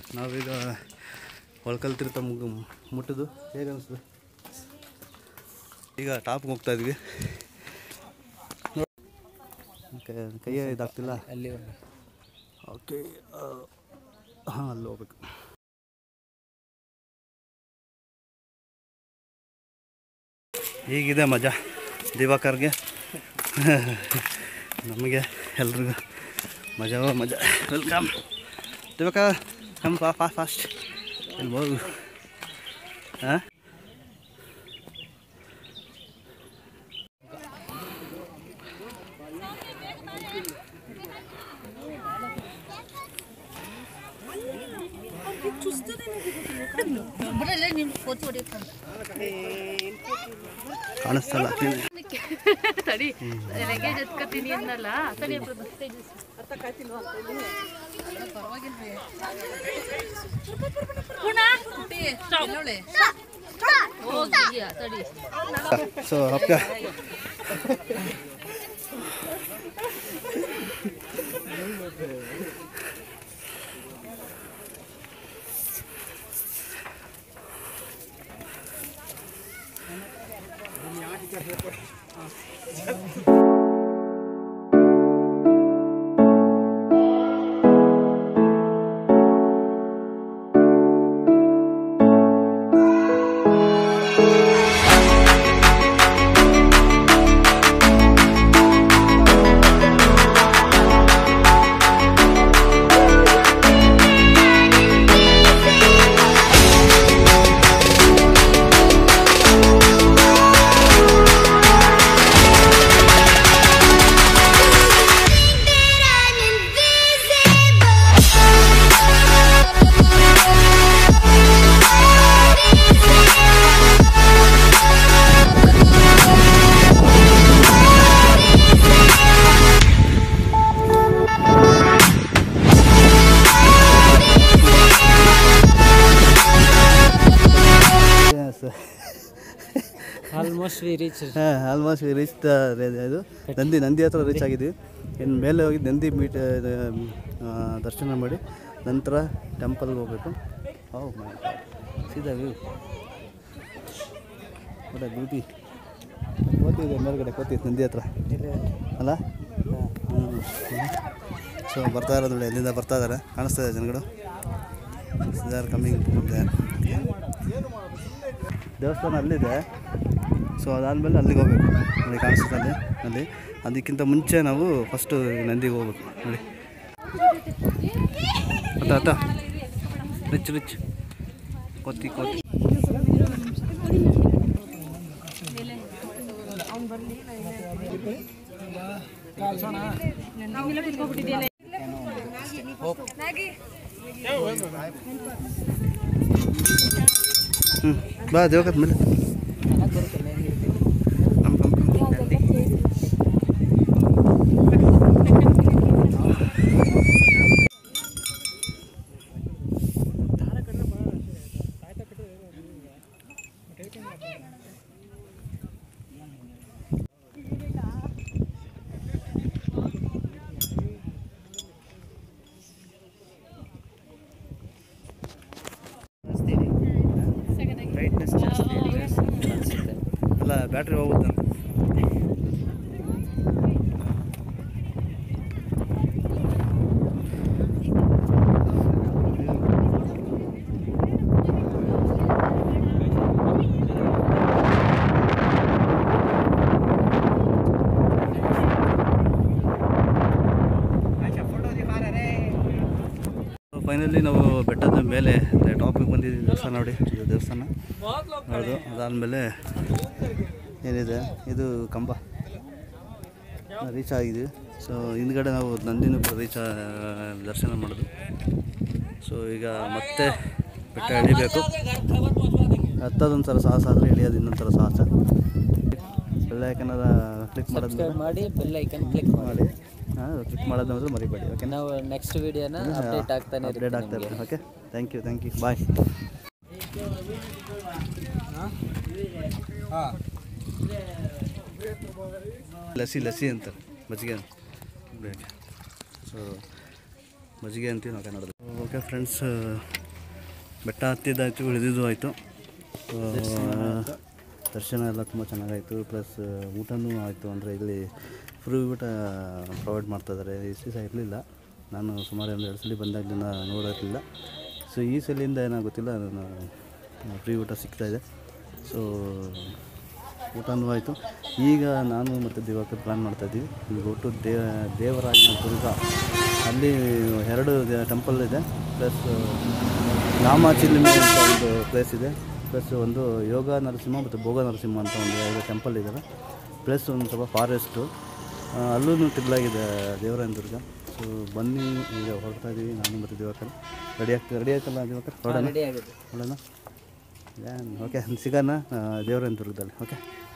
ನಾವೀಗ ಒಳ್ಕಲ್ ತೀರ್ಥ ಮುಗ್ ಮುಟ್ಟಿದ್ದು ಹೇಗೆ ಅನಿಸ್ತು ಈಗ ಟಾಪ್ಗೆ ಹೋಗ್ತಾ ಇದ್ವಿ ಕೈ- ಕೈಯೇ ಇದಾಗ್ತಿಲ್ಲ ಅಲ್ಲಿ ಓಕೆ ಹಾಂ ಅಲ್ಲಿ ಹೋಗ್ಬೇಕು ಹೀಗಿದೆ ಮಜಾ ದಿವಾಕರ್ಗೆ ನಮಗೆ ಎಲ್ರಿಗೂ ಮಜಾ ಮಜಾ ವೆಲ್ಕಮ್ ದಿವಾಕರ್ ಕಮ್ ಫಾ ಫಾ ಫಾಸ್ಟ್ ಇಲ್ಲಿ ಹೋಗು ಹಾಂ ಕಾಣಿಸ್ತಲ್ಲ ತಡಿ ಲಗೇಜ್ ಎತ್ಕೊತೀನಿ ಅನ್ನಲ್ಲ ತಡಿ ಹೋಗಿ ತಡಿ ಸೊ ಅಪ್ಪ ಆಲ್ಮೋಸ್ಟ್ ವಿ ರೀಚ್ ಹಾಂ ಆಲ್ಮೋಸ್ಟ್ ರೀಚ್ ದ ಇದು ನಂದಿ ನಂದಿ ಹತ್ರ ರೀಚ್ ಆಗಿದ್ವಿ ಇನ್ನು ಮೇಲೆ ಹೋಗಿ ನಂದಿ ಮೀಟ್ ಇದು, ಆ, ದರ್ಶನ ಮಾಡಿ ನಂತರ ಟೆಂಪಲ್ಗೆ ಹೋಗ್ಬೇಕು ಹೌ ಮೈ ಸೀದಾ ವ್ಯೂ ಒಳ್ಳೆ ಬ್ಯೂಟಿ ಕೋತಿದೆ ಮೇಲ್ಗಡೆ ಕೋತಿ ನಂದಿ ಹತ್ರ ಅಲ್ಲ ಸೊ ಬರ್ತಾ ಇರೋದು ನೋಡಿ ಎಲ್ಲಿಂದ ಬರ್ತಾ ಇದ್ದಾರೆ ಕಾಣಿಸ್ತಾ ಇದೆ ಜನಗಳು ಆರ್ ಕಮ್ಮಿಂಗ್ ದೇವಸ್ಥಾನ ಅಲ್ಲಿದೆ ಸೊ ಅದಾದಮೇಲೆ ಅಲ್ಲಿಗೆ ಹೋಗ್ಬೇಕು ನೋಡಿ ಕಾಣಿಸುತ್ತೆ ಅಲ್ಲಿ ಅಲ್ಲಿ ಅದಕ್ಕಿಂತ ಮುಂಚೆ ನಾವು ಫಸ್ಟು ನಂದಿಗೆ ಹೋಗ್ಬೇಕು ನೋಡಿ ಅತ್ತ ಅತ್ತ ರಿಚ್ ರಿಚ್ ಕೊತ್ತಿ ಕೊತ್ತಿ ಹ್ಞೂ ಬಾ ದೇವಕತ್ ಮೇಲೆ ಕಮ್ ಕಮ್ ಕಮ್ ಬ್ರೈಟ್ನೆಸ್ ಜಾಸ್ತಿ ಅಲ್ಲ ಬ್ಯಾಟ್ರಿ ಹೋಗುತ್ತೆ ಫೈನಲಿ ನಾವು ಬೆಟ್ಟದ ಮೇಲೆ ಟಾಪಿಗೆ ಬಂದಿದ್ದೀವಿ ದೇವಸ್ಥಾನ ನೋಡಿ ಇದು ದೇವಸ್ಥಾನ ಹೌದು ಅದಾದಮೇಲೆ ಏನಿದೆ ಇದು ಕಂಬ ರೀಚ್ ಆಗಿದ್ವಿ ಸೊ ಹಿಂದ್ಗಡೆ ನಾವು ನಂದಿನೂ ಕೂಡ ರೀಚ್ ದರ್ಶನ ಮಾಡೋದು ಸೊ ಈಗ ಮತ್ತೆ ಬೆಟ್ಟ ಇಳಿಬೇಕು ಹತ್ತದೊಂದು ಥರ ಸಾಹಸ ಆದರೆ ಇಳಿಯೋದು ಇನ್ನೊಂದು ಥರ ಸಾಹಸ ಬೆಳ್ಳೈಕನ್ನದ ಕ್ಲಿಕ್ ಮಾಡೋದು ಮಾಡಿ ಬೆಲ್ ಐಕನ್ ಕ್ಲಿಕ್ ಮಾಡಿ ಮಾಡಿ ಹಾಂ ಕ್ಲಿಕ್ ಮಾಡೋದು ಮಾತ್ರ ಮರಿಬೇಡಿ ಓಕೆ ನಾವು ನೆಕ್ಸ್ಟ್ ವಿಡಿಯೋನ ಅಪ್ಡೇಟ್ ಆಗ್ತಾನೆ ಅಪ್ಡೇಟ್ ಆಗ್ತಾ ಇರ್ತೀನಿ okay thank you thank you bye lassi lassi ಅಂತ ಮಜ್ಜಿಗೆ ಸೊ ಮಜ್ಜಿಗೆ ಅಂತೀವಿ ನಾವು ಕನ್ನಡದ ಓಕೆ ಫ್ರೆಂಡ್ಸ್ ಬೆಟ್ಟ ಹತ್ತಿದ್ದಾಯಿತು ಇಳಿದಿದ್ದು ಆಯಿತು ದರ್ಶನ ಎಲ್ಲ ತುಂಬ ಚೆನ್ನಾಗಾಯಿತು ಪ್ಲಸ್ ಊಟನೂ ಆಯಿತು ಅಂದರೆ ಇಲ್ಲಿ ಫ್ರೀ ಊಟ ಪ್ರೊವೈಡ್ ಮಾಡ್ತಾಯಿದ್ದಾರೆ ಇಷ್ಟು ದಿವಸ ಇರಲಿಲ್ಲ ನಾನು ಸುಮಾರು ಒಂದು ಎರಡು ಸಲ ಬಂದಾಗಲಿಂದ ನೋಡಿರಲಿಲ್ಲ ಸೊ ಈ ಸಲಿಂದ ಏನೋ ಗೊತ್ತಿಲ್ಲ ನಾನು ಫ್ರೀ ಊಟ ಸಿಗ್ತಾಯಿದೆ ಸೊ ಊಟನೂ ಆಯಿತು ಈಗ ನಾನು ಮತ್ತು ದಿವಾಕರ್ ಪ್ಲ್ಯಾನ್ ಮಾಡ್ತಾಯಿದ್ದೀವಿ ಈಗ ಒಟ್ಟು ದೇ ದೇವರಾಯನ ದುರ್ಗ ಅಲ್ಲಿ ಎರಡು ಟೆಂಪಲ್ ಇದೆ ಪ್ಲಸ್ ನಾಮಾಚಿಲಿಮೆ ಅಂತ ಒಂದು ಪ್ಲೇಸ್ ಇದೆ ಪ್ಲಸ್ ಒಂದು ಯೋಗ ನರಸಿಂಹ ಮತ್ತು ಭೋಗ ನರಸಿಂಹ ಅಂತ ಒಂದು ಎರಡು ಟೆಂಪಲ್ ಇದ್ದಾವೆ ಪ್ಲಸ್ ಒಂದು ಸ್ವಲ್ಪ ಫಾರೆಸ್ಟು ಅಲ್ಲೂ ತಿರ್ಲಾಗಿದೆ ದೇವರಾಯನ ದುರ್ಗ ಸೊ ಬನ್ನಿ ಈಗ ಹೊರಡ್ತಾ ಇದ್ದೀವಿ ನಾನು ಮತ್ತು ದಿವಾಕರ್ ರೆಡಿ ಆಗ್ತದೆ ರೆಡಿ ಆಯ್ತಲ್ಲ ದಿವಾಕರ್ ಹೊರಡೋಣ ರೆಡಿ ಆಗಿದೆ ಹೊರಡೋಣ ಓಕೆ ಸಿಗೋಣ ದೇವರಾಯನ ದುರ್ಗದಲ್ಲಿ ಓಕೆ